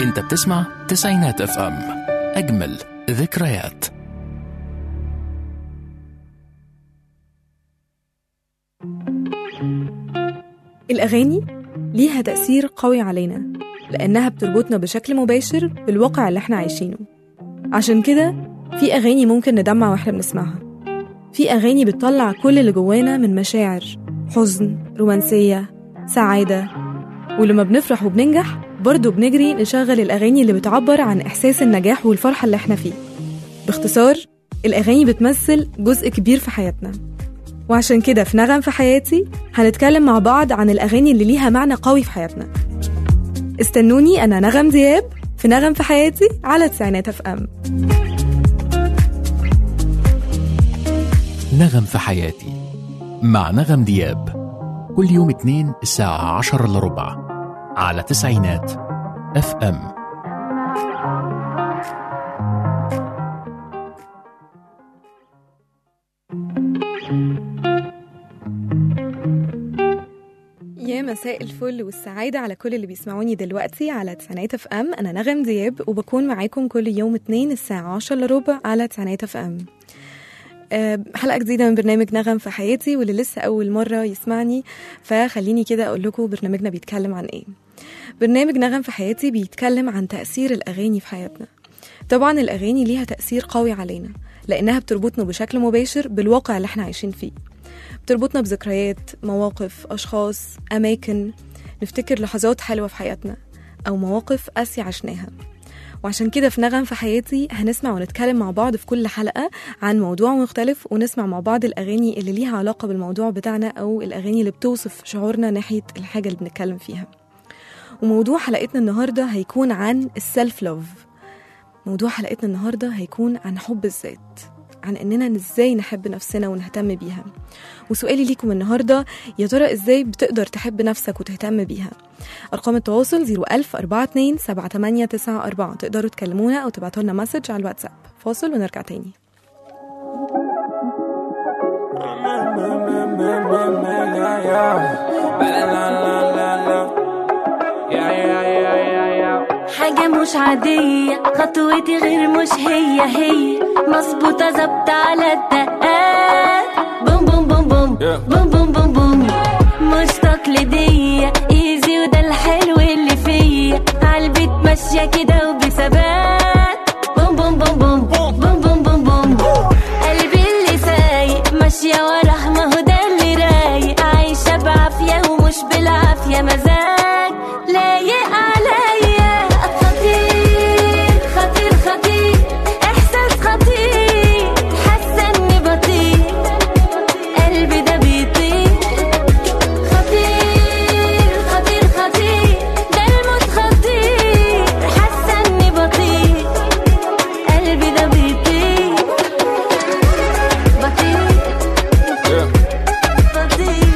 انت بتسمع تسعينات اف ام اجمل ذكريات الأغاني ليها تأثير قوي علينا لأنها بتربطنا بشكل مباشر بالواقع اللي احنا عايشينه عشان كده في أغاني ممكن ندمع واحنا بنسمعها في أغاني بتطلع كل اللي جوانا من مشاعر حزن رومانسية سعادة ولما بنفرح وبننجح برضه بنجري نشغل الأغاني اللي بتعبر عن إحساس النجاح والفرحة اللي احنا فيه باختصار الأغاني بتمثل جزء كبير في حياتنا وعشان كده في نغم في حياتي هنتكلم مع بعض عن الأغاني اللي ليها معنى قوي في حياتنا استنوني أنا نغم دياب في نغم في حياتي على تسعينات اف ام نغم في حياتي مع نغم دياب كل يوم اثنين الساعة عشر إلا ربع على تسعينات اف ام يا مساء الفل والسعادة على كل اللي بيسمعوني دلوقتي على تسعينات اف ام أنا نغم دياب وبكون معاكم كل يوم اتنين الساعة عشر لربع على تسعينات اف ام أه، حلقة جديدة من برنامج نغم في حياتي واللي لسه أول مرة يسمعني فخليني كده أقول لكم برنامجنا بيتكلم عن إيه برنامج نغم في حياتي بيتكلم عن تأثير الأغاني في حياتنا طبعا الأغاني ليها تأثير قوي علينا لأنها بتربطنا بشكل مباشر بالواقع اللي احنا عايشين فيه بتربطنا بذكريات مواقف أشخاص أماكن نفتكر لحظات حلوة في حياتنا أو مواقف قاسية عشناها وعشان كده في نغم في حياتي هنسمع ونتكلم مع بعض في كل حلقة عن موضوع مختلف ونسمع مع بعض الأغاني اللي ليها علاقة بالموضوع بتاعنا أو الأغاني اللي بتوصف شعورنا ناحية الحاجة اللي بنتكلم فيها وموضوع حلقتنا النهاردة هيكون عن السلف لوف موضوع حلقتنا النهاردة هيكون عن حب الذات عن اننا ازاي نحب نفسنا ونهتم بيها وسؤالي ليكم النهارده يا ترى ازاي بتقدر تحب نفسك وتهتم بيها ارقام التواصل 01000 42 7894 تقدروا تكلمونا او تبعتوا لنا مسج على الواتساب فاصل ونرجع تاني حاجة مش عادية خطوتي غير مش هي هي مظبوطة ظبط على الدقات بوم بوم بوم بوم بوم بوم بوم بوم مش تقليدية ايزي وده الحلو اللي فيا عالبيت ماشية كده وبثبات بوم بوم بوم بوم بوم بوم بوم بوم قلبي اللي سايق ماشية وراه ما هو ده اللي رايق عايشة بعافية ومش بالعافية مزاج لايق عليا خطير خطير خطير احساس خطير حاسة اني بطير قلبي ده بيطير خطير خطير خطير ده الموت خطير حاسة اني بطير قلبي ده بيطير بطير بطير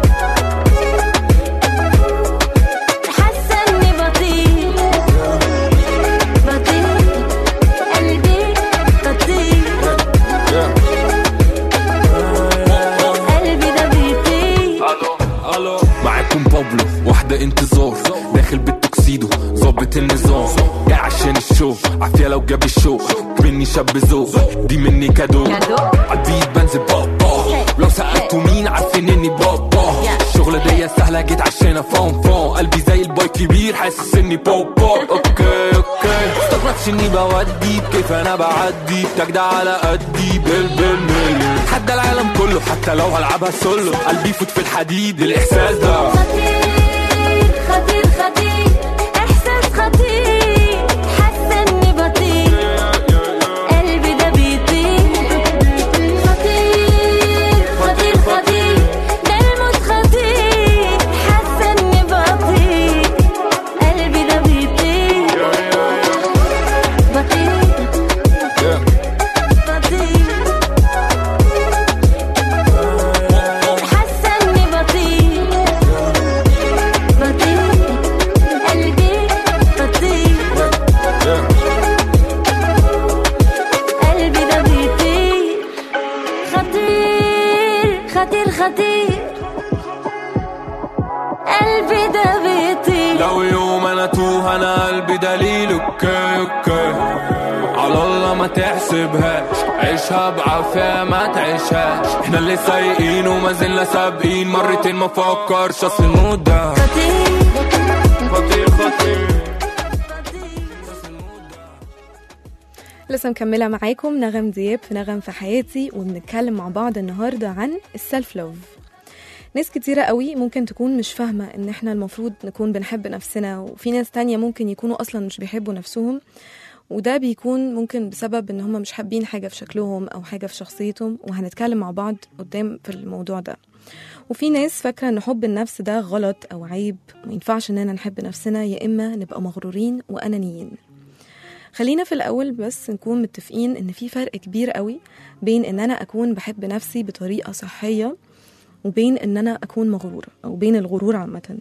حاسة اني بطير بطير قلبي بطير قلبي ده بيطير معاكم بابلو واحدة انتظار داخل بالتوكسيدو ظابط النظام جاي عشان الشو عافية لو جاب الشو مني شاب ذوق دي مني كادو عالبيت بنزل بابا لو سألتوا مين عارفين اني بابا الشغلة دي سهلة جيت عشان فون فون قلبي زي الباي كبير حاسس اني بابا اوكي اوكي استغربتش اني بودي كيف انا بعدي بتجدع على قدي بال بالملي حتى العالم كله حتى لو هلعبها سولو قلبي يفوت في الحديد الاحساس ده خطير خطير خطير احساس خطير حاسه اني بطير قلبي ده بيطير خطير خطير خطير ده الموت خطير حاسه اني بطير قلبي ده بيطير بطير بطير حاسه اني بطير بطير قلبي بطير قلبي ده بيطير خطير خطير خطير قلبي ده بيطير لو يوم انا انا توه انا قلبي دليل اوكي اوكي على الله ما تحسبهاش عيشها بعافية ما تعيشهاش احنا اللي سايقين وما زلنا سابقين مرتين ما فكرش اصل المود ده خطير خطير لسه مكملة معاكم نغم دياب في نغم في حياتي وبنتكلم مع بعض النهاردة عن السلف لوف ناس كتيرة قوي ممكن تكون مش فاهمة ان احنا المفروض نكون بنحب نفسنا وفي ناس تانية ممكن يكونوا اصلا مش بيحبوا نفسهم وده بيكون ممكن بسبب ان هم مش حابين حاجة في شكلهم او حاجة في شخصيتهم وهنتكلم مع بعض قدام في الموضوع ده وفي ناس فاكرة ان حب النفس ده غلط او عيب ما ينفعش اننا نحب نفسنا يا اما نبقى مغرورين وانانيين خلينا في الأول بس نكون متفقين إن في فرق كبير قوي بين إن أنا أكون بحب نفسي بطريقة صحية وبين إن أنا أكون مغرورة أو بين الغرور عامة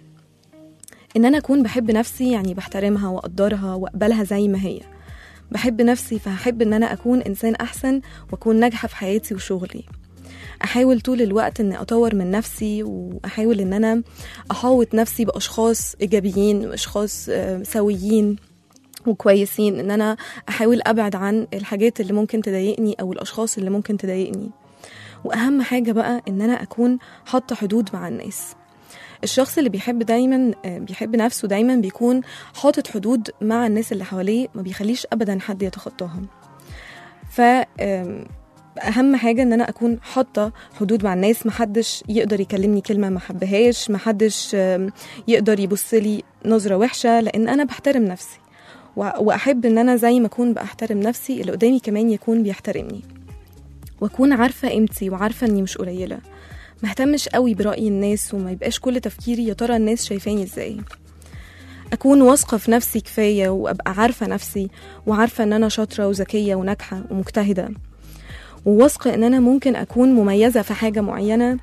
إن أنا أكون بحب نفسي يعني بحترمها وأقدرها وأقبلها زي ما هي بحب نفسي فهحب إن أنا أكون إنسان أحسن وأكون ناجحة في حياتي وشغلي أحاول طول الوقت إني أطور من نفسي وأحاول إن أنا أحاوط نفسي بأشخاص إيجابيين وأشخاص آه، سويين وكويسين ان انا احاول ابعد عن الحاجات اللي ممكن تضايقني او الاشخاص اللي ممكن تضايقني واهم حاجه بقى ان انا اكون حاطه حدود مع الناس الشخص اللي بيحب دايما آه، بيحب نفسه دايما بيكون حاطط حدود مع الناس اللي حواليه ما بيخليش ابدا حد يتخطاها ف آم، اهم حاجه ان انا اكون حاطه حدود مع الناس محدش يقدر يكلمني كلمه ما حبهاش محدش آم، يقدر يبص لي نظره وحشه لان انا بحترم نفسي و- واحب ان انا زي ما اكون بحترم نفسي اللي قدامي كمان يكون بيحترمني واكون عارفه قيمتي وعارفه اني مش قليله مهتمش قوي براي الناس وما يبقاش كل تفكيري يا ترى الناس شايفاني ازاي اكون واثقه في نفسي كفايه وابقى عارفه نفسي وعارفه ان انا شاطره وذكيه وناجحه ومجتهده وواثقه ان انا ممكن اكون مميزه في حاجه معينه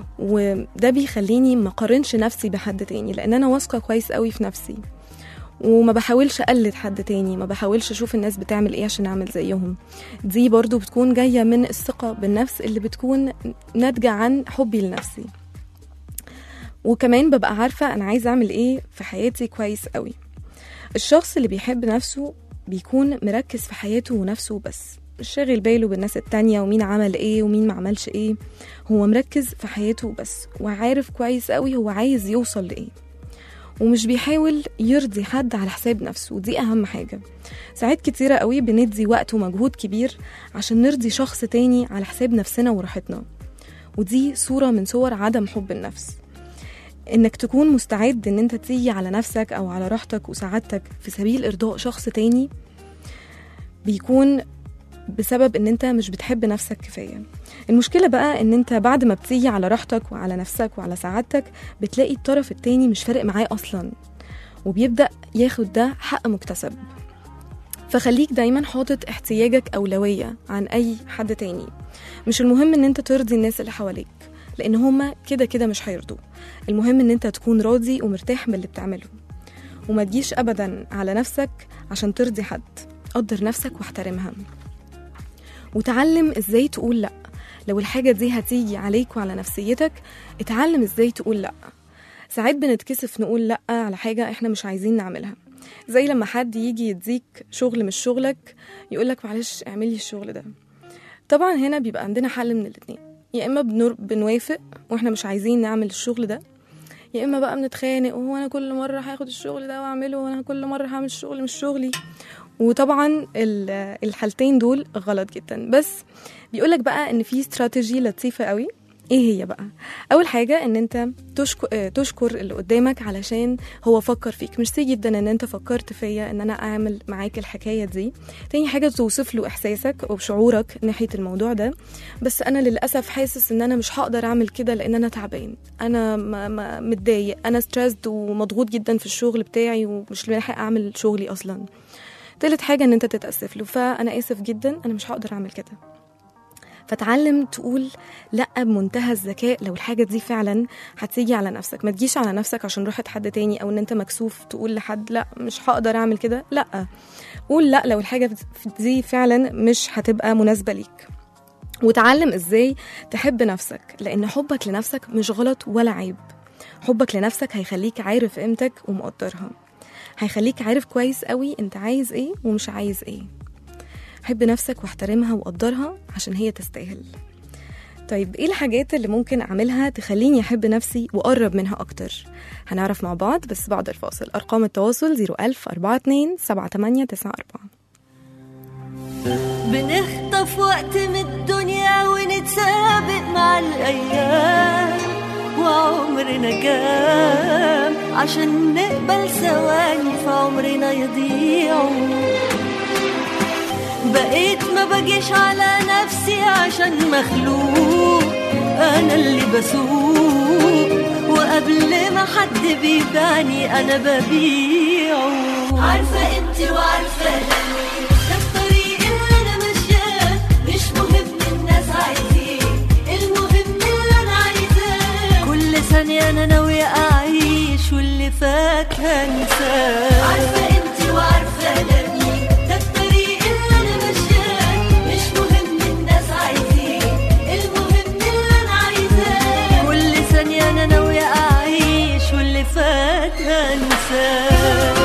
وده بيخليني ما اقارنش نفسي بحد تاني لان انا واثقه كويس قوي في نفسي وما بحاولش اقلد حد تاني ما بحاولش اشوف الناس بتعمل ايه عشان اعمل زيهم دي برضو بتكون جاية من الثقة بالنفس اللي بتكون ناتجة عن حبي لنفسي وكمان ببقى عارفة انا عايزة اعمل ايه في حياتي كويس قوي الشخص اللي بيحب نفسه بيكون مركز في حياته ونفسه بس مش شاغل باله بالناس التانية ومين عمل ايه ومين ما عملش ايه هو مركز في حياته بس وعارف كويس قوي هو عايز يوصل لايه ومش بيحاول يرضي حد على حساب نفسه ودي أهم حاجة ساعات كتيرة قوي بندي وقت ومجهود كبير عشان نرضي شخص تاني على حساب نفسنا وراحتنا ودي صورة من صور عدم حب النفس انك تكون مستعد ان انت تيجي على نفسك او على راحتك وسعادتك في سبيل ارضاء شخص تاني بيكون بسبب ان انت مش بتحب نفسك كفايه المشكله بقى ان انت بعد ما بتيجي على راحتك وعلى نفسك وعلى سعادتك بتلاقي الطرف التاني مش فارق معاه اصلا وبيبدا ياخد ده حق مكتسب فخليك دايما حاطط احتياجك اولويه عن اي حد تاني مش المهم ان انت ترضي الناس اللي حواليك لان هما كده كده مش هيرضوا المهم ان انت تكون راضي ومرتاح من اللي بتعمله وما تجيش ابدا على نفسك عشان ترضي حد قدر نفسك واحترمها وتعلم ازاي تقول لا لو الحاجة دي هتيجي عليك وعلى نفسيتك اتعلم ازاي تقول لا ساعات بنتكسف نقول لا على حاجة احنا مش عايزين نعملها زي لما حد يجي يديك شغل مش شغلك يقولك معلش اعملي الشغل ده طبعا هنا بيبقى عندنا حل من الاتنين يا اما بنر... بنوافق واحنا مش عايزين نعمل الشغل ده يا اما بقى بنتخانق وهو انا كل مره هاخد الشغل ده واعمله وانا كل مره هعمل الشغل مش شغلي وطبعا ال- الحالتين دول غلط جدا بس بيقولك بقى ان في استراتيجي لطيفه قوي ايه هي بقى اول حاجه ان انت تشكر, تشكر اللي قدامك علشان هو فكر فيك ميرسي جدا ان انت فكرت فيا ان انا اعمل معاك الحكايه دي تاني حاجه توصف له احساسك وشعورك ناحيه الموضوع ده بس انا للاسف حاسس ان انا مش هقدر اعمل كده لان انا تعبان انا ما- ما- متضايق انا ستريسد ومضغوط جدا في الشغل بتاعي ومش لاحق اعمل شغلي اصلا تالت حاجه ان انت تتاسف له فانا اسف جدا انا مش هقدر اعمل كده فتعلم تقول لا بمنتهى الذكاء لو الحاجه دي فعلا هتيجي على نفسك ما تجيش على نفسك عشان راحه حد تاني او ان انت مكسوف تقول لحد لا مش هقدر اعمل كده لا قول لا لو الحاجه دي فعلا مش هتبقى مناسبه ليك وتعلم ازاي تحب نفسك لان حبك لنفسك مش غلط ولا عيب حبك لنفسك هيخليك عارف قيمتك ومقدرها هيخليك عارف كويس قوي انت عايز ايه ومش عايز ايه حب نفسك واحترمها وقدرها عشان هي تستاهل طيب ايه الحاجات اللي ممكن اعملها تخليني احب نفسي واقرب منها اكتر هنعرف مع بعض بس بعد الفاصل ارقام التواصل 01000 42 7894 بنخطف وقت من الدنيا ونتسابق مع الأيام وعمرنا كام عشان نقبل ثواني في عمرنا يضيعوا بقيت ما بجيش على نفسي عشان مخلوق أنا اللي بسوق وقبل ما حد بيباني أنا ببيعه عارفة انت وعارفة أنا ده الطريق اللي أنا ماشياه مش مهم الناس عايزين المهم اللي أنا عايزاه كل ثانية أنا ناوية أعيش واللي فات هنساه عارفة انت وعارفة أنا مين ده الطريق اللي أنا ماشياه مش مهم الناس عايزين المهم اللي أنا عايزاه كل ثانية أنا ناوية أعيش واللي فات هنساه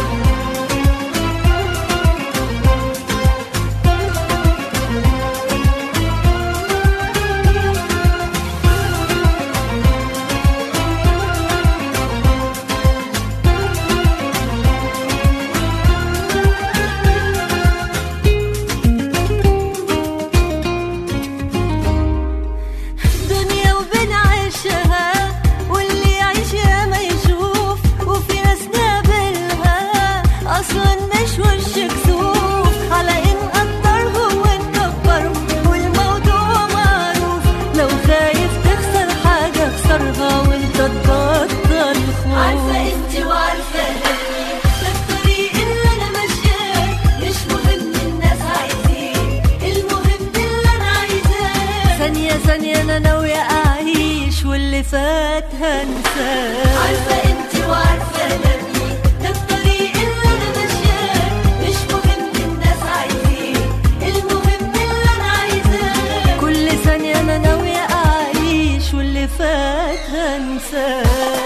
دنيا وبنعيشها واللي يعيشها ما يشوف وفي ناس نقابلها اصلا مش وش كسوف على ان نقدرهم ونكبرهم والموضوع معروف لو خايف تخسر حاجه اخسرها وانت تبطل خوف عارفه انت وعارفه أنا ده الطريق اللي انا ماشياه مش مهم الناس عايزين المهم اللي انا عايزاه ثانية ثانية أنا ناوية أعيش واللي فات هنساه عارفة أنت وعارفة أنا مين ده الطريق اللي أنا ماشياه مش مهم الناس عايزين المهم اللي أنا عايزاه كل ثانية أنا ناوية أعيش واللي فات هنساه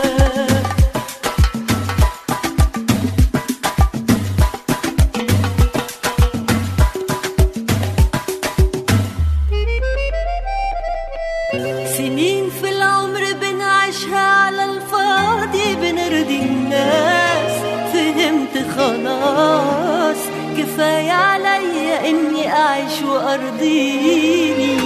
سنين في العمر بنعيشها على الفاضي بنرضي الناس فهمت خلاص كفاية عليا إني أعيش وأرضيني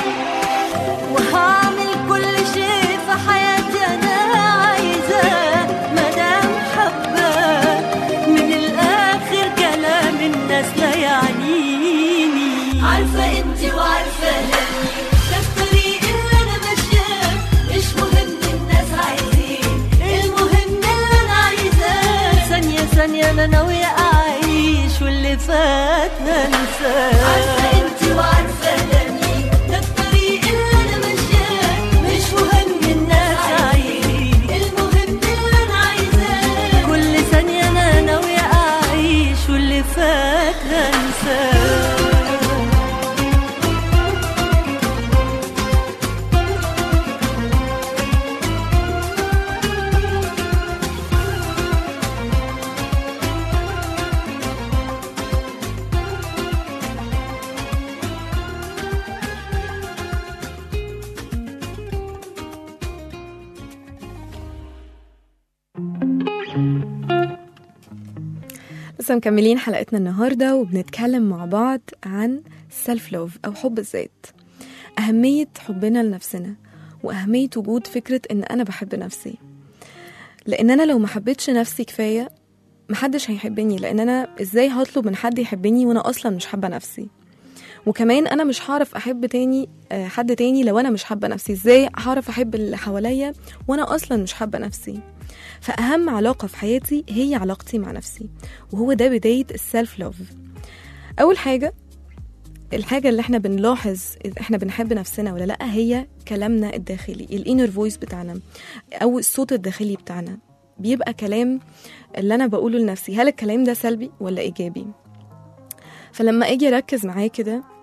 وهعمل كل شيء في حياتي أنا عايزاه مدام حباه من الآخر كلام الناس لا يعنيني عارفة انت وعارفة أنا ده الطريق اللي أنا ماشياه مش مهم الناس عايزين المهم اللي أنا عايزاه ثانية ثانية أنا ناوية أعيش واللي فات هنساه عارفة انت وعارفة أنا مين ده الطريق اللي أنا ماشياه مش مهم الناس عايزين المهم اللي أنا عايزاه كل ثانية أنا ناوية أعيش واللي فات هنساه لسه مكملين حلقتنا النهارده وبنتكلم مع بعض عن سيلف لوف او حب الذات اهميه حبنا لنفسنا واهميه وجود فكره ان انا بحب نفسي لان انا لو ما حبيتش نفسي كفايه محدش هيحبني لان انا ازاي هطلب من حد يحبني وانا اصلا مش حابه نفسي وكمان انا مش هعرف احب تاني آه، حد تاني لو انا مش حابه نفسي ازاي هعرف احب اللي حواليا وانا اصلا مش حابه نفسي فاهم علاقه في حياتي هي علاقتي مع نفسي وهو ده بدايه السيلف لوف اول حاجه الحاجة اللي احنا بنلاحظ إذا احنا بنحب نفسنا ولا لأ هي كلامنا الداخلي الانر فويس بتاعنا أو الصوت الداخلي بتاعنا بيبقى كلام اللي أنا بقوله لنفسي هل الكلام ده سلبي ولا إيجابي فلما أجي أركز معاه كده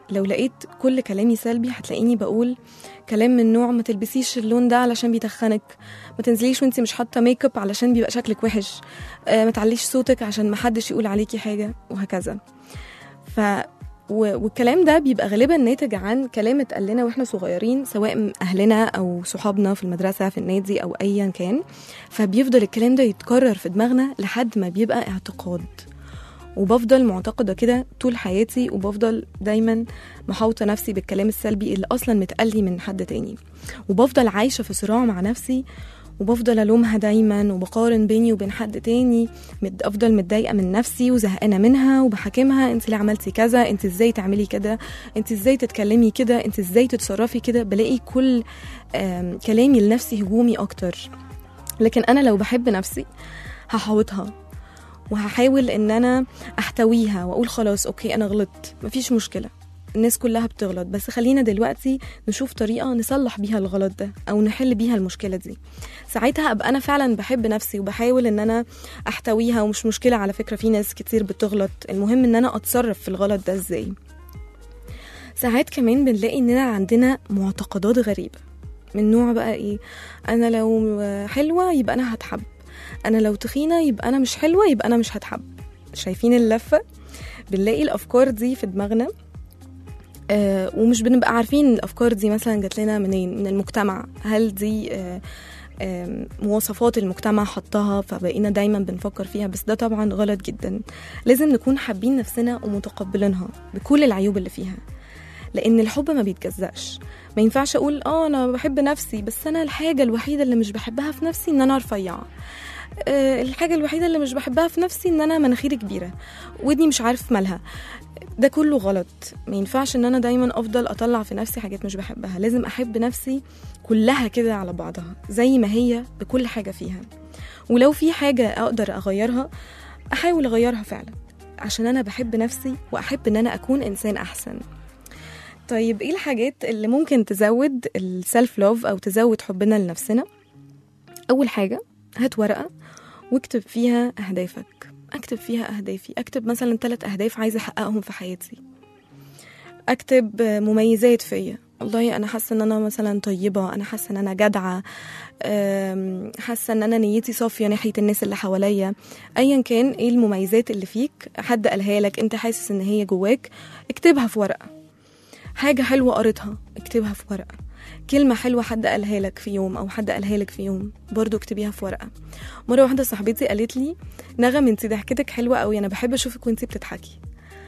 لو لقيت كل كلامي سلبي هتلاقيني بقول كلام من نوع ما تلبسيش اللون ده علشان بيتخنك ما تنزليش وانتي مش حاطه ميك اب علشان بيبقى شكلك وحش آه ما تعليش صوتك عشان ما حدش يقول عليكي حاجه وهكذا ف و- والكلام ده بيبقى غالبا ناتج عن كلام اتقال لنا واحنا صغيرين سواء من اهلنا او صحابنا في المدرسه في النادي او ايا كان فبيفضل الكلام ده يتكرر في دماغنا لحد ما بيبقى اعتقاد وبفضل معتقده كده طول حياتي وبفضل دايما محاوطه نفسي بالكلام السلبي اللي اصلا متقال لي من حد تاني وبفضل عايشه في صراع مع نفسي وبفضل الومها دايما وبقارن بيني وبين حد تاني مت- افضل متضايقه من نفسي وزهقانه منها وبحاكمها انت اللي عملتي كذا انت ازاي تعملي كده انت ازاي تتكلمي كده انت ازاي تتصرفي كده بلاقي كل آم، كلامي لنفسي هجومي اكتر لكن انا لو بحب نفسي هحاوطها وهحاول ان انا احتويها واقول خلاص اوكي انا غلطت مفيش مشكله الناس كلها بتغلط بس خلينا دلوقتي نشوف طريقه نصلح بيها الغلط ده او نحل بيها المشكله دي ساعتها ابقى انا فعلا بحب نفسي وبحاول ان انا احتويها ومش مشكله على فكره في ناس كتير بتغلط المهم ان انا اتصرف في الغلط ده ازاي ساعات كمان بنلاقي اننا عندنا معتقدات غريبه من نوع بقى ايه انا لو حلوه يبقى انا هتحب انا لو تخينه يبقى انا مش حلوه يبقى انا مش هتحب شايفين اللفه بنلاقي الافكار دي في دماغنا آه ومش بنبقى عارفين الافكار دي مثلا جات لنا منين من المجتمع هل دي آه آه مواصفات المجتمع حطها فبقينا دايما بنفكر فيها بس ده طبعا غلط جدا لازم نكون حابين نفسنا ومتقبلينها بكل العيوب اللي فيها لان الحب ما بيتجزأش ما ينفعش اقول اه انا بحب نفسي بس انا الحاجه الوحيده اللي مش بحبها في نفسي ان انا رفيعه آه، الحاجة الوحيدة اللي مش بحبها في نفسي ان انا مناخيري كبيرة ودني مش عارف مالها ده كله غلط ما ينفعش ان انا دايما افضل اطلع في نفسي حاجات مش بحبها لازم احب نفسي كلها كده على بعضها زي ما هي بكل حاجة فيها ولو في حاجة اقدر اغيرها احاول اغيرها فعلا عشان انا بحب نفسي واحب ان انا اكون انسان احسن طيب ايه الحاجات اللي ممكن تزود السيلف لوف او تزود حبنا لنفسنا اول حاجة هات ورقة واكتب فيها أهدافك أكتب فيها أهدافي أكتب مثلا ثلاث أهداف عايزة أحققهم في حياتي أكتب مميزات فيا والله أنا حاسة إن أنا مثلا طيبة أنا حاسة إن أنا جدعة أم، حاسة إن أنا نيتي صافية ناحية الناس اللي حواليا أيا كان إيه المميزات اللي فيك حد قالها لك أنت حاسس إن هي جواك اكتبها في ورقة حاجة حلوة قريتها اكتبها في ورقة كلمة حلوة حد قالها لك في يوم أو حد قالها لك في يوم برضو اكتبيها في ورقة مرة واحدة صاحبتي قالت لي نغم انت ضحكتك حلوة قوي أنا بحب أشوفك وانت بتضحكي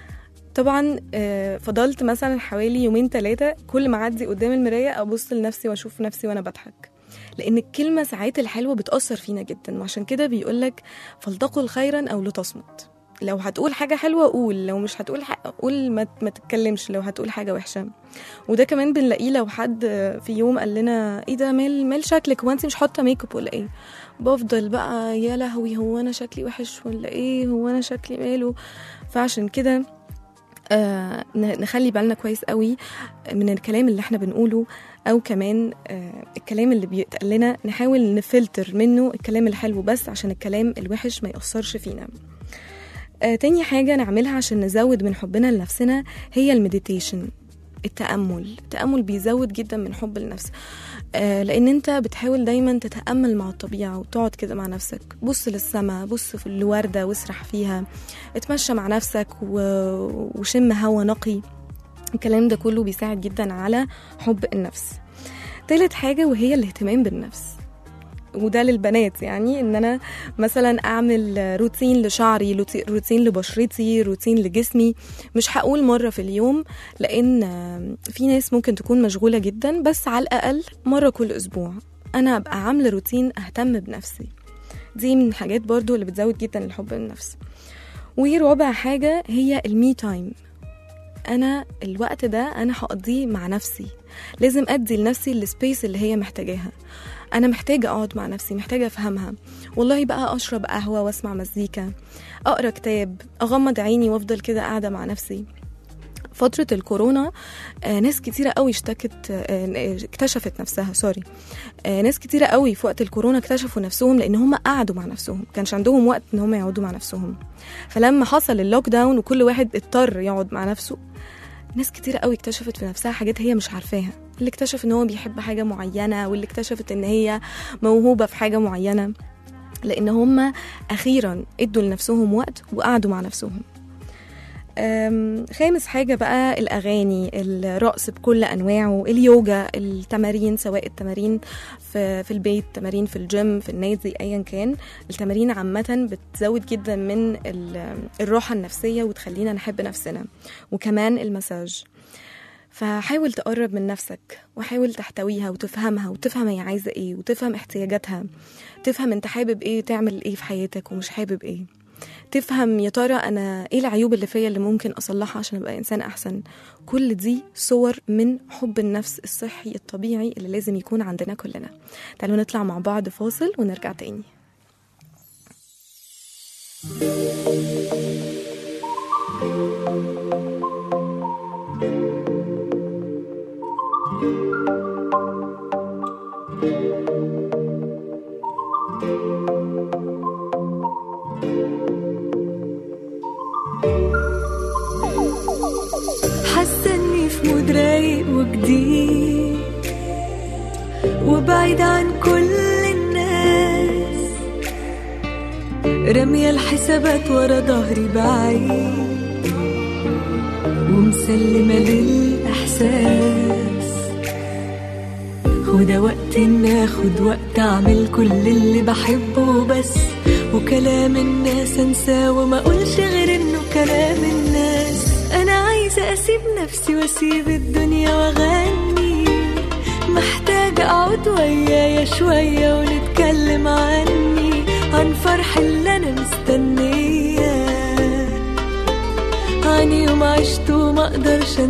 طبعا آه، فضلت مثلا حوالي يومين ثلاثة كل ما أعدي قدام المراية أبص لنفسي وأشوف نفسي وأنا بضحك لأن الكلمة ساعات الحلوة بتأثر فينا جدا وعشان كده بيقولك فلتقل خيرا أو لتصمت لو هتقول حاجة حلوة قول لو مش هتقول حق قول ما, ما تتكلمش لو هتقول حاجة وحشة وده كمان بنلاقيه لو حد في يوم قال لنا ايه ده مال مال شكلك هو انت مش حاطه ميك اب ولا ايه بفضل بقى يا لهوي هو انا شكلي وحش ولا ايه هو انا شكلي ماله فعشان كده آه ن- نخلي بالنا كويس قوي من الكلام اللي احنا بنقوله او كمان آه الكلام اللي بيتقال لنا نحاول نفلتر منه الكلام الحلو بس عشان الكلام الوحش ما يأثرش فينا آه تاني حاجة نعملها عشان نزود من حبنا لنفسنا هي المديتيشن التأمل التأمل بيزود جدا من حب النفس آه لأن أنت بتحاول دايما تتأمل مع الطبيعة وتقعد كده مع نفسك بص للسماء بص في الوردة واسرح فيها اتمشى مع نفسك و... وشم هوا نقي الكلام ده كله بيساعد جدا على حب النفس تالت حاجة وهي الاهتمام بالنفس وده للبنات يعني ان انا مثلا اعمل روتين لشعري روتي- روتين لبشرتي روتين لجسمي مش هقول مرة في اليوم لان في ناس ممكن تكون مشغولة جدا بس على الاقل مرة كل اسبوع انا ابقى عاملة روتين اهتم بنفسي دي من الحاجات برضو اللي بتزود جدا الحب للنفس ورابع حاجة هي المي تايم انا الوقت ده انا هقضيه مع نفسي لازم ادي لنفسي السبيس اللي هي محتاجاها انا محتاجه اقعد مع نفسي محتاجه افهمها والله بقى اشرب قهوه واسمع مزيكا اقرا كتاب اغمض عيني وافضل كده قاعده مع نفسي فترة الكورونا آه ناس كتيرة قوي اشتكت آه اكتشفت نفسها سوري آه ناس كتيرة قوي في وقت الكورونا اكتشفوا نفسهم لان هم قعدوا مع نفسهم كانش عندهم وقت ان هم يقعدوا مع نفسهم فلما حصل اللوك داون وكل واحد اضطر يقعد مع نفسه ناس كتير قوي اكتشفت في نفسها حاجات هي مش عارفاها اللي اكتشف ان هو بيحب حاجة معينة واللي اكتشفت ان هي موهوبة في حاجة معينة لان هم اخيرا ادوا لنفسهم وقت وقعدوا مع نفسهم أم، خامس حاجة بقى الأغاني الرقص بكل أنواعه اليوجا التمارين سواء التمارين في, في البيت تمارين في الجيم في النادي أيا كان التمارين عامة بتزود جدا من ال- الراحة النفسية وتخلينا نحب نفسنا وكمان المساج فحاول تقرب من نفسك وحاول تحتويها وتفهمها وتفهم هي عايزة ايه وتفهم احتياجاتها تفهم انت حابب ايه تعمل ايه في حياتك ومش حابب ايه تفهم يا ترى انا ايه العيوب اللي فيا اللي ممكن اصلحها عشان ابقى انسان احسن كل دي صور من حب النفس الصحي الطبيعي اللي لازم يكون عندنا كلنا تعالوا نطلع مع بعض فاصل ونرجع تاني حاسه اني في مود رايق وجديد وبعيد عن كل الناس رامية الحسابات ورا ظهري بعيد ومسلمة للإحساس وده وقت إن آخد وقت أعمل كل اللي بحبه بس وكلام الناس أنساه وما أقولش غير إنه كلام الناس أنا عايزة أسيب نفسي وأسيب الدنيا وأغني محتاجة أقعد ويايا شوية ونتكلم عني عن فرح اللي أنا مستنياه عن يوم عشته وما اقدرش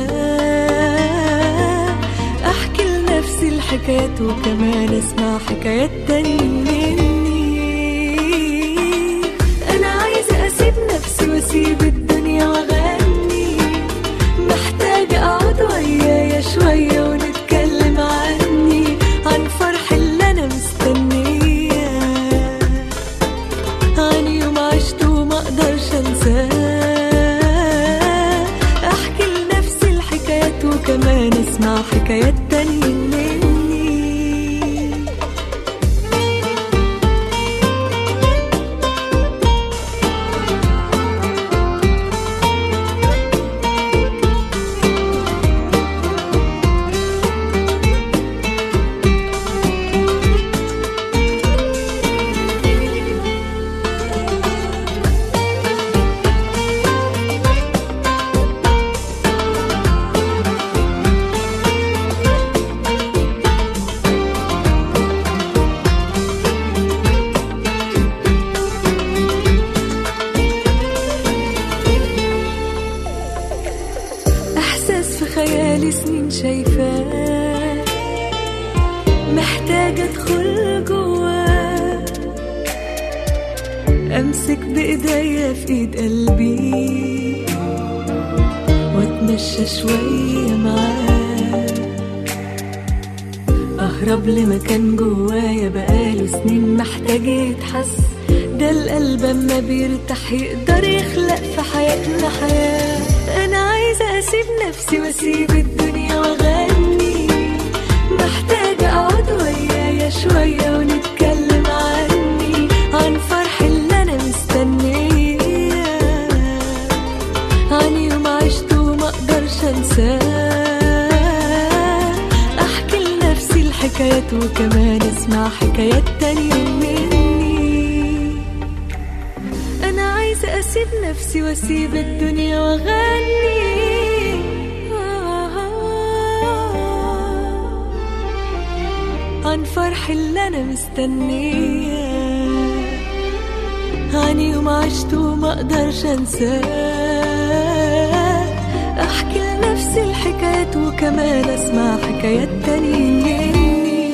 انساه احكي لنفسي الحكايات وكمان اسمع حكايات تاني مني انا عايزه اسيب نفسي واسيب الدنيا واغني محتاجه اقعد ويايا شويه ونتكلم عني عن فرح اللي انا مستنياه عن يوم عشته وما اقدرش انساه احكي لنفسي الحكايات وكمان اسمع حكايات تانية مني احساس في خيالي سنين شايفاه محتاجة ادخل جواه امسك بايديا في ايد قلبي واتمشى شوية معاه اهرب لمكان جوايا بقاله سنين محتاج يتحس ده القلب اما بيرتاح يقدر يخلق في حياتنا حياة انا عايزة اسيب نفسي واسيب الدنيا واغني محتاجة اقعد ويايا شوية ونتكلم عني عن فرح اللي انا مستنياه عن يوم عشته وما اقدرش انساه احكي لنفسي الحكايات وكمان اسمع حكايات تانية مني انا عايزة اسيب نفسي واسيب الدنيا واغني عن فرح اللي انا مستنياه عن يوم عشته وما اقدرش انساه احكي لنفسي الحكايات وكمان اسمع حكايات تانية مني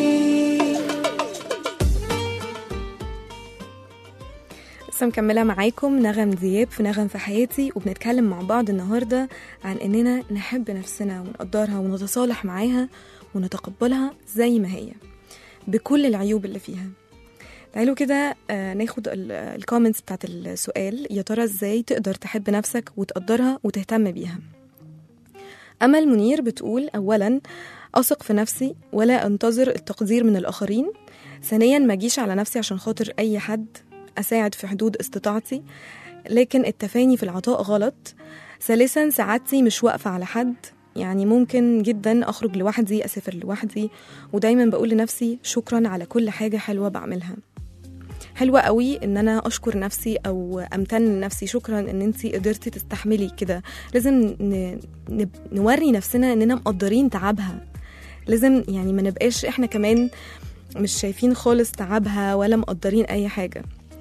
لسه مكملة معاكم نغم دياب في نغم في حياتي وبنتكلم مع بعض النهاردة عن إننا نحب نفسنا ونقدرها ونتصالح معاها ونتقبلها زي ما هي بكل العيوب اللي فيها تعالوا كده آه، ناخد الكومنتس بتاعت السؤال يا ترى ازاي تقدر تحب نفسك وتقدرها وتهتم بيها أمل منير بتقول أولا أثق في نفسي ولا أنتظر التقدير من الآخرين ثانيا ما أجيش على نفسي عشان خاطر أي حد أساعد في حدود استطاعتي لكن التفاني في العطاء غلط ثالثا سعادتي مش واقفة على حد يعني ممكن جدا أخرج لوحدي أسافر لوحدي ودايما بقول لنفسي شكرا على كل حاجة حلوة بعملها حلوة قوي ان انا اشكر نفسي او امتن لنفسي شكرا ان انت قدرتي تستحملي كده لازم ن... ن... نوري نفسنا اننا مقدرين تعبها لازم يعني ما نبقاش احنا كمان مش شايفين خالص تعبها ولا مقدرين اي حاجة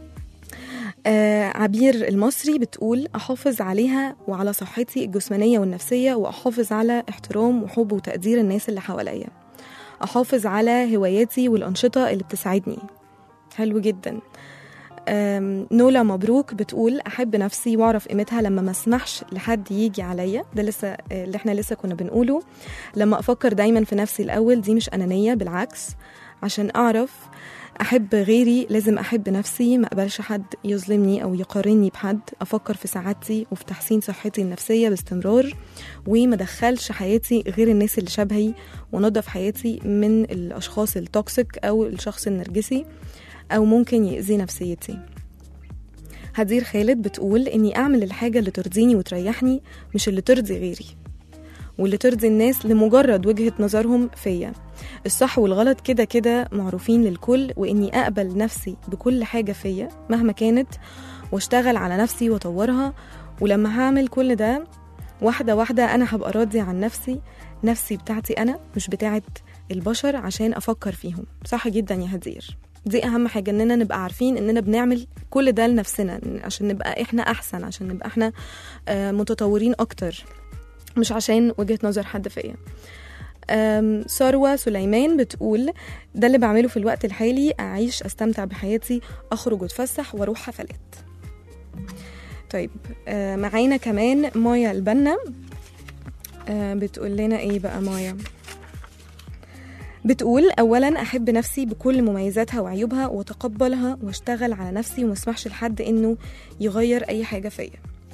آه عبير المصري بتقول أحافظ عليها وعلى صحتي الجسمانية والنفسية وأحافظ على احترام وحب وتقدير الناس اللي حواليا أحافظ على هواياتي والأنشطة اللي بتساعدني حلو جدا آم، نولا مبروك بتقول أحب نفسي وأعرف قيمتها لما ما اسمحش لحد يجي عليا ده لسه آه، اللي احنا لسه كنا بنقوله لما أفكر دايما في نفسي الأول دي مش أنانية بالعكس عشان أعرف أحب غيري لازم أحب نفسي ما أقبلش حد يظلمني أو يقارني بحد أفكر في سعادتي وفي تحسين صحتي النفسية باستمرار وما دخلش حياتي غير الناس اللي شبهي ونضف حياتي من الأشخاص التوكسيك أو الشخص النرجسي أو ممكن يأذي نفسيتي هدير خالد بتقول إني أعمل الحاجة اللي ترضيني وتريحني مش اللي ترضي غيري واللي ترضي الناس لمجرد وجهة نظرهم فيا الصح والغلط كده كده معروفين للكل وإني أقبل نفسي بكل حاجة فيا مهما كانت واشتغل على نفسي واطورها ولما هعمل كل ده واحدة واحدة أنا هبقى راضية عن نفسي نفسي بتاعتي أنا مش بتاعت البشر عشان أفكر فيهم صح جدا يا هدير دي أهم حاجة إننا نبقى عارفين إننا بنعمل كل ده لنفسنا عشان نبقى إحنا أحسن عشان نبقى إحنا آه، متطورين أكتر مش عشان وجهة نظر حد فيا أم، ثروة سليمان بتقول ده اللي بعمله في الوقت الحالي أعيش أستمتع بحياتي أخرج وأتفسح وأروح حفلات طيب آه، معانا كمان مايا البنا آه، بتقول لنا إيه بقى مايا بتقول أولا أحب نفسي بكل مميزاتها وعيوبها وأتقبلها وأشتغل على نفسي وما اسمحش لحد إنه يغير أي حاجة فيا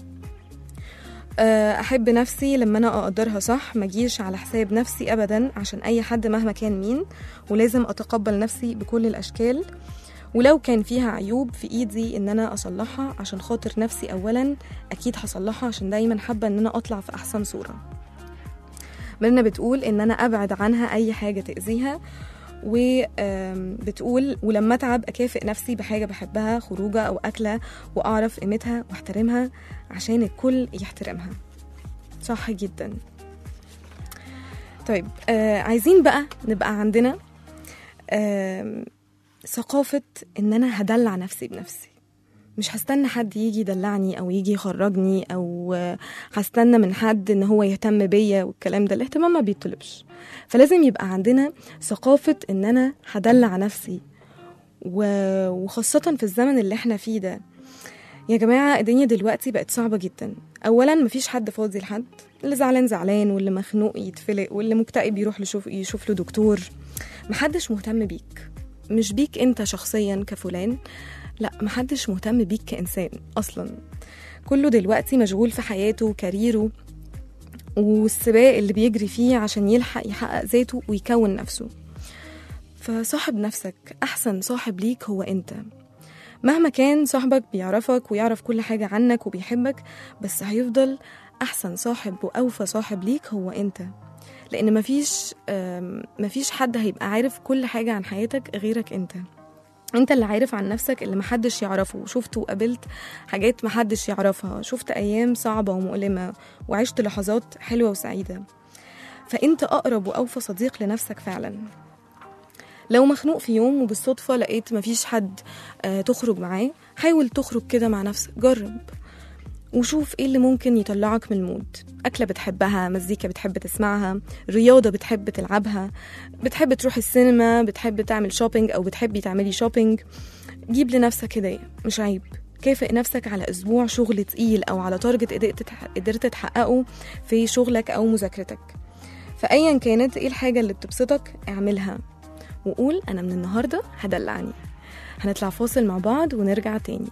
آه، احب نفسي لما انا اقدرها صح ما اجيش على حساب نفسي ابدا عشان اي حد مهما كان مين ولازم اتقبل نفسي بكل الاشكال ولو كان فيها عيوب في ايدي ان انا اصلحها عشان خاطر نفسي اولا اكيد هصلحها عشان دايما حابه ان انا اطلع في احسن صوره مرنا بتقول ان انا ابعد عنها اي حاجه تاذيها وبتقول ولما اتعب اكافئ نفسي بحاجه بحبها خروجه او اكله واعرف قيمتها واحترمها عشان الكل يحترمها صح جدا طيب آه عايزين بقى نبقى عندنا آه ثقافة إن أنا هدلع نفسي بنفسي مش هستنى حد يجي يدلعني أو يجي يخرجني أو آه، هستنى من حد إن هو يهتم بيا والكلام ده الاهتمام ما بيطلبش فلازم يبقى عندنا ثقافة إن أنا هدلع نفسي و- وخاصة في الزمن اللي احنا فيه ده يا جماعة الدنيا دلوقتي بقت صعبة جدا أولا مفيش حد فاضي لحد اللي زعلان زعلان واللي مخنوق يتفلق واللي مكتئب يروح يشوف يشوف له دكتور محدش مهتم بيك مش بيك انت شخصيا كفلان لا محدش مهتم بيك كإنسان أصلا كله دلوقتي مشغول في حياته وكاريره والسباق اللي بيجري فيه عشان يلحق يحقق ذاته ويكون نفسه فصاحب نفسك أحسن صاحب ليك هو أنت مهما كان صاحبك بيعرفك ويعرف كل حاجة عنك وبيحبك بس هيفضل أحسن صاحب وأوفى صاحب ليك هو أنت لأن مفيش آم، مفيش حد هيبقى عارف كل حاجة عن حياتك غيرك أنت انت اللي عارف عن نفسك اللي محدش يعرفه شفت وقابلت حاجات محدش يعرفها شفت ايام صعبة ومؤلمة وعشت لحظات حلوة وسعيدة فانت اقرب واوفى صديق لنفسك فعلا لو مخنوق في يوم وبالصدفة لقيت مفيش حد آه تخرج معاه حاول تخرج كده مع نفسك جرب وشوف ايه اللي ممكن يطلعك من المود أكلة بتحبها مزيكا بتحب تسمعها رياضة بتحب تلعبها بتحب تروح السينما بتحب تعمل شوبينج أو بتحبي تعملي شوبينج جيب لنفسك هدية مش عيب كافئ نفسك على أسبوع شغل تقيل أو على تارجت قدرت تح- قدرت تحققه في شغلك أو مذاكرتك فأيا كانت ايه الحاجة اللي بتبسطك اعملها وقول أنا من النهاردة هدلعني هنطلع فاصل مع بعض ونرجع تاني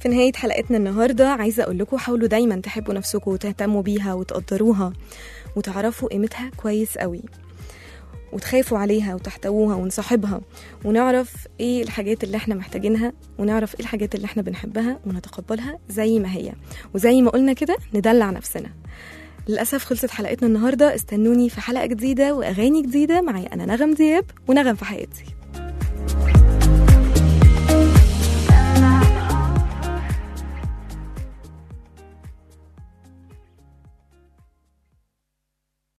في نهاية حلقتنا النهاردة عايزة أقول لكم حاولوا دايما تحبوا نفسكم وتهتموا بيها وتقدروها وتعرفوا قيمتها كويس قوي وتخافوا عليها وتحتووها ونصاحبها ونعرف ايه الحاجات اللي احنا محتاجينها ونعرف ايه الحاجات اللي احنا بنحبها ونتقبلها زي ما هي وزي ما قلنا كده ندلع نفسنا للأسف خلصت حلقتنا النهاردة استنوني في حلقة جديدة وأغاني جديدة معي أنا نغم دياب ونغم في حياتي